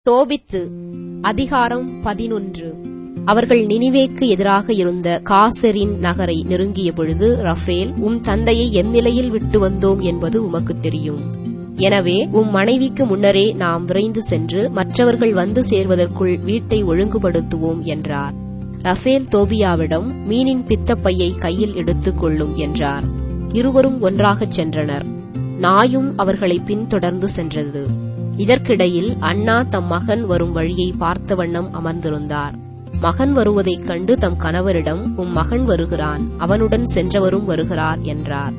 தோபித்து அதிகாரம் பதினொன்று அவர்கள் நினிவேக்கு எதிராக இருந்த காசரின் நகரை நெருங்கிய பொழுது ரஃபேல் உம் தந்தையை எந்நிலையில் விட்டு வந்தோம் என்பது உமக்குத் தெரியும் எனவே உம் மனைவிக்கு முன்னரே நாம் விரைந்து சென்று மற்றவர்கள் வந்து சேர்வதற்குள் வீட்டை ஒழுங்குபடுத்துவோம் என்றார் ரஃபேல் தோபியாவிடம் மீனின் பித்தப்பையை கையில் எடுத்துக் கொள்ளும் என்றார் இருவரும் ஒன்றாகச் சென்றனர் நாயும் அவர்களை பின்தொடர்ந்து சென்றது இதற்கிடையில் அண்ணா தம் மகன் வரும் வழியை பார்த்த வண்ணம் அமர்ந்திருந்தார் மகன் வருவதைக் கண்டு தம் கணவரிடம் உம் மகன் வருகிறான் அவனுடன் சென்றவரும் வருகிறார் என்றார்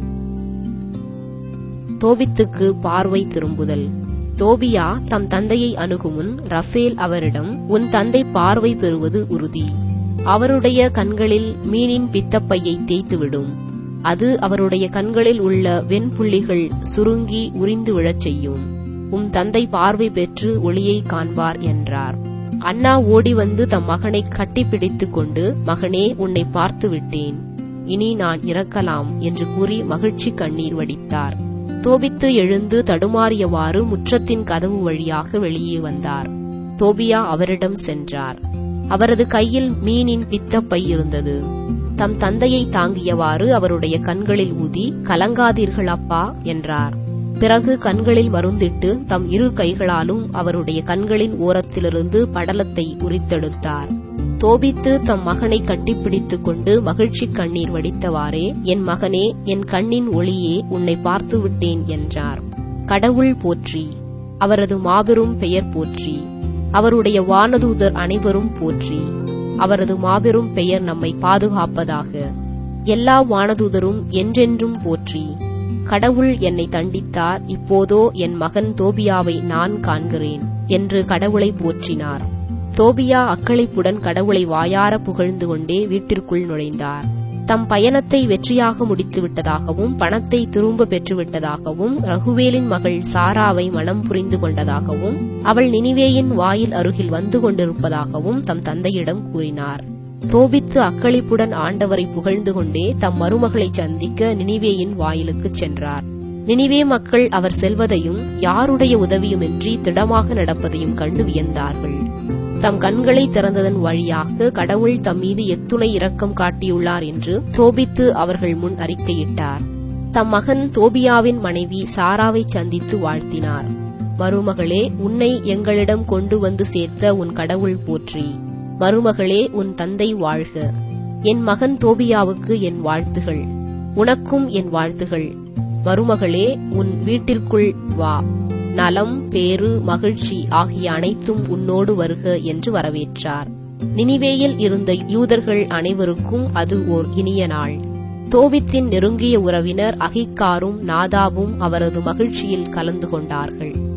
தோபித்துக்கு பார்வை திரும்புதல் தோபியா தம் தந்தையை அணுகுமுன் ரஃபேல் அவரிடம் உன் தந்தை பார்வை பெறுவது உறுதி அவருடைய கண்களில் மீனின் பித்தப்பையை தேய்த்துவிடும் அது அவருடைய கண்களில் உள்ள வெண்புள்ளிகள் சுருங்கி உறிந்து விழச் செய்யும் உம் தந்தை பார்வை பெற்று ஒளியை காண்பார் என்றார் அண்ணா ஓடி வந்து தம் மகனை கட்டிப்பிடித்துக் கொண்டு மகனே உன்னை பார்த்து விட்டேன் இனி நான் இறக்கலாம் என்று கூறி மகிழ்ச்சி கண்ணீர் வடித்தார் தோபித்து எழுந்து தடுமாறியவாறு முற்றத்தின் கதவு வழியாக வெளியே வந்தார் தோபியா அவரிடம் சென்றார் அவரது கையில் மீனின் பித்தப்பை இருந்தது தம் தந்தையை தாங்கியவாறு அவருடைய கண்களில் ஊதி கலங்காதீர்கள் அப்பா என்றார் பிறகு கண்களில் மருந்திட்டு தம் இரு கைகளாலும் அவருடைய கண்களின் ஓரத்திலிருந்து படலத்தை உரித்தெடுத்தார் தோபித்து தம் மகனை கட்டிப்பிடித்துக் கொண்டு மகிழ்ச்சி கண்ணீர் வடித்தவாறே என் மகனே என் கண்ணின் ஒளியே உன்னை பார்த்து விட்டேன் என்றார் கடவுள் போற்றி அவரது மாபெரும் பெயர் போற்றி அவருடைய வானதூதர் அனைவரும் போற்றி அவரது மாபெரும் பெயர் நம்மை பாதுகாப்பதாக எல்லா வானதூதரும் என்றென்றும் போற்றி கடவுள் என்னை தண்டித்தார் இப்போதோ என் மகன் தோபியாவை நான் காண்கிறேன் என்று கடவுளை போற்றினார் தோபியா அக்களிப்புடன் கடவுளை வாயார புகழ்ந்து கொண்டே வீட்டிற்குள் நுழைந்தார் தம் பயணத்தை வெற்றியாக முடித்து விட்டதாகவும் பணத்தை திரும்ப பெற்றுவிட்டதாகவும் ரகுவேலின் மகள் சாராவை மனம் புரிந்து கொண்டதாகவும் அவள் நினிவேயின் வாயில் அருகில் வந்து கொண்டிருப்பதாகவும் தம் தந்தையிடம் கூறினார் தோபித்து அக்களிப்புடன் ஆண்டவரை புகழ்ந்து கொண்டே தம் மருமகளை சந்திக்க நினிவேயின் வாயிலுக்குச் சென்றார் நினிவே மக்கள் அவர் செல்வதையும் யாருடைய உதவியுமின்றி திடமாக நடப்பதையும் கண்டு வியந்தார்கள் தம் கண்களை திறந்ததன் வழியாக கடவுள் தம் மீது எத்துணை இரக்கம் காட்டியுள்ளார் என்று தோபித்து அவர்கள் முன் அறிக்கையிட்டார் தம் மகன் தோபியாவின் மனைவி சாராவை சந்தித்து வாழ்த்தினார் மருமகளே உன்னை எங்களிடம் கொண்டு வந்து சேர்த்த உன் கடவுள் போற்றி மருமகளே உன் தந்தை வாழ்க என் மகன் தோபியாவுக்கு என் வாழ்த்துகள் உனக்கும் என் வாழ்த்துகள் மருமகளே உன் வீட்டிற்குள் வா நலம் பேறு மகிழ்ச்சி ஆகிய அனைத்தும் உன்னோடு வருக என்று வரவேற்றார் நினிவேயில் இருந்த யூதர்கள் அனைவருக்கும் அது ஓர் இனிய நாள் தோபித்தின் நெருங்கிய உறவினர் அகிக்காரும் நாதாவும் அவரது மகிழ்ச்சியில் கலந்து கொண்டார்கள்